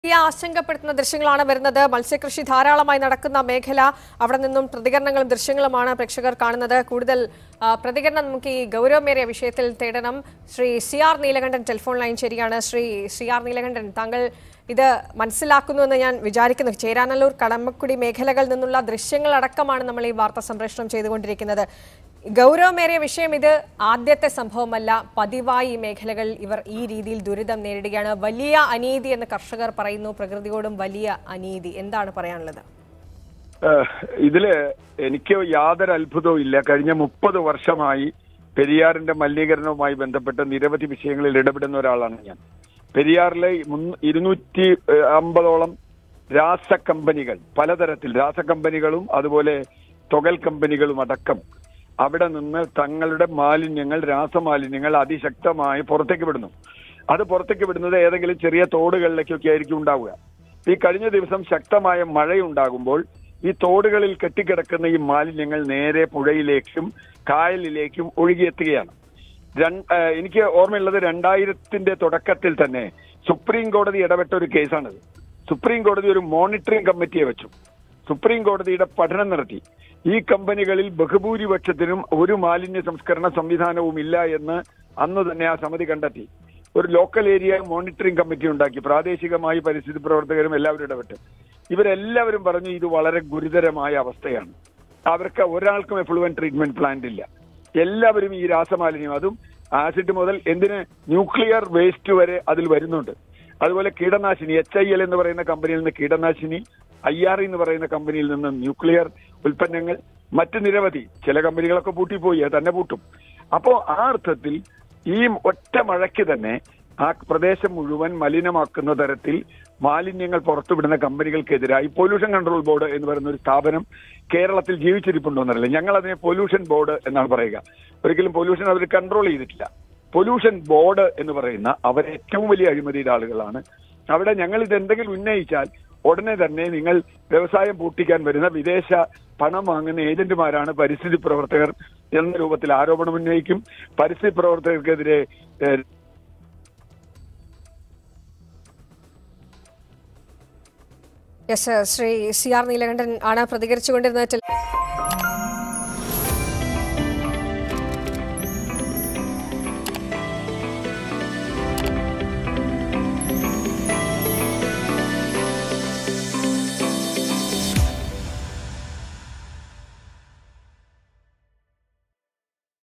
വലിയ ആശങ്കപ്പെടുത്തുന്ന ദൃശ്യങ്ങളാണ് വരുന്നത് മത്സ്യകൃഷി ധാരാളമായി നടക്കുന്ന മേഖല അവിടെ നിന്നും പ്രതികരണങ്ങളും ദൃശ്യങ്ങളുമാണ് പ്രേക്ഷകർ കാണുന്നത് കൂടുതൽ ആ, പ്രതികരണം നമുക്ക് ഈ ഗൗരവമേറിയ വിഷയത്തിൽ തേടണം Shri C R Neelakantan telephone line ശരിയാണ് ശ്രീ സി ആർ നീലകണ്ഠൻ താങ്കൾ ഇത് മനസ്സിലാക്കുന്നുവെന്ന് ഞാൻ വിചാരിക്കുന്നു ചേരാനല്ലൂർ കടമക്കുടി മേഖലകളിൽ നിന്നുള്ള ദൃശ്യങ്ങളടക്കമാണ് നമ്മൾ ഈ വാർത്ത സംപ്രേഷണം ചെയ്തുകൊണ്ടിരിക്കുന്നത് ഗൗരവമേറിയ വിഷയം ഇത് ആദ്യത്തെ സംഭവമല്ല പതിവായി ഈ മേഖലകളിൽ ഇവർ ഈ രീതിയിൽ ദുരിതം നേരിടുകയാണ് വലിയ അനീതി എന്ന് കർഷകർ പറയുന്നു പ്രകൃതിയോടും വലിയ അനീതി എന്താണ് പറയാനുള്ളത് ഏഹ് ഇതില് എനിക്ക് യാതൊരു അത്ഭുതവും ഇല്ല കഴിഞ്ഞ മുപ്പത് വർഷമായി പെരിയാറിന്റെ മലിനീകരണവുമായി ബന്ധപ്പെട്ട് നിരവധി വിഷയങ്ങളിൽ ഇടപെടുന്ന ഒരാളാണ് ഞാൻ പെരിയാറിലെ മുന്ന- ഇരുന്നൂറ്റി ഏഹ്, അമ്പതോളം രാസ കമ്പനികൾ പലതരത്തിൽ രാസ കമ്പനികളും അതുപോലെ തുകൽ കമ്പനികളും അടക്കം അവിടെ നിന്ന് തങ്ങളുടെ മാലിന്യങ്ങൾ രാസമാലിന്യങ്ങൾ അതിശക്തമായി പുറത്തേക്ക് വിടുന്നു അത് പുറത്തേക്ക് വിടുന്നത് ഏതെങ്കിലും ചെറിയ തോടുകളിലേക്കൊക്കെ ആയിരിക്കും ഉണ്ടാവുക ഈ കഴിഞ്ഞ ദിവസം ശക്തമായ മഴയുണ്ടാകുമ്പോൾ ഈ തോടുകളിൽ കെട്ടിക്കിടക്കുന്ന ഈ മാലിന്യങ്ങൾ നേരെ പുഴയിലേക്കും കായലിലേക്കും ഒഴുകിയെത്തുകയാണ് രൺ- ആ, എനിക്ക് ഓർമ്മയുള്ളത് രണ്ടായിരത്തിന്റെ തുടക്കത്തിൽ തന്നെ സുപ്രീം കോടതി ഇടപെട്ട ഒരു കേസാണിത് സുപ്രീം കോടതി ഒരു മോണിറ്ററിംഗ് കമ്മിറ്റിയെ വെച്ചു സുപ്രീം കോടതിയുടെ പഠനം നടത്തി ഈ കമ്പനികളിൽ ബഹുഭൂരിപക്ഷത്തിനും ഒരു മാലിന്യ സംസ്കരണ സംവിധാനവും ഇല്ല എന്ന് അന്ന് തന്നെ ആ സമിതി കണ്ടെത്തി ഒരു ലോക്കൽ ഏരിയ മോണിറ്ററിംഗ് കമ്മിറ്റി ഉണ്ടാക്കി പ്രാദേശികമായി പരിസ്ഥിതി പ്രവർത്തകരും എല്ലാവരും ഇടപെട്ട് ഇവരെല്ലാവരും പറഞ്ഞു ഇത് വളരെ ഗുരുതരമായ അവസ്ഥയാണ് അവർക്ക് ഒരാൾക്കും എഫ്ലുവൻ ട്രീറ്റ്മെന്റ് പ്ലാന്റ് ഇല്ല എല്ലാവരും ഈ രാസമാലിന്യം അതും ആസിഡ് മുതൽ എന്തിന് ന്യൂക്ലിയർ വേസ്റ്റ് വരെ അതിൽ വരുന്നുണ്ട് അതുപോലെ കീടനാശിനി എച്ച് ഐ എൽ എന്ന് പറയുന്ന കമ്പനിയിൽ നിന്ന് കീടനാശിനി ഐ ആർ എന്ന് പറയുന്ന കമ്പനിയിൽ നിന്ന് ന്യൂക്ലിയർ ഉൽപ്പന്നങ്ങൾ മറ്റ് നിരവധി ചില കമ്പനികളൊക്കെ പൂട്ടിപ്പോയി അത് തന്നെ പൂട്ടും അപ്പോ ആ അർത്ഥത്തിൽ ഈ ഒറ്റ മഴയ്ക്ക് തന്നെ ആ പ്രദേശം മുഴുവൻ മലിനമാക്കുന്ന തരത്തിൽ മാലിന്യങ്ങൾ പുറത്തുവിടുന്ന കമ്പനികൾക്കെതിരായി പൊല്യൂഷൻ കൺട്രോൾ ബോർഡ് എന്ന് പറയുന്ന ഒരു സ്ഥാപനം കേരളത്തിൽ ജീവിച്ചിരിപ്പുണ്ടോ എന്നറിയില്ല ഞങ്ങൾ അതിനെ പൊല്യൂഷൻ ബോർഡ് എന്നാണ് പറയുക ഒരിക്കലും പൊല്യൂഷൻ അവർ കൺട്രോൾ ചെയ്തിട്ടില്ല പൊല്യൂഷൻ ബോർഡ് എന്ന് പറയുന്ന അവർ ഏറ്റവും വലിയ അഴിമതിയുടെ ആളുകളാണ് അവിടെ ഞങ്ങൾ ഇത് എന്തെങ്കിലും ഉന്നയിച്ചാൽ ഉടനെ തന്നെ നിങ്ങൾ വ്യവസായം പൂട്ടിക്കാൻ വരുന്ന വിദേശ പണം വാങ്ങുന്ന ഏജന്റുമാരാണ് പരിസ്ഥിതി പ്രവർത്തകർ എന്ന രൂപത്തിൽ ആരോപണം ഉന്നയിക്കും പരിസ്ഥിതി പ്രവർത്തകർക്കെതിരെ ഏഹ്, yes Shri C R Neelakantan ആണ് പ്രതികരിച്ചുകൊണ്ടിരുന്നത് ടെലി-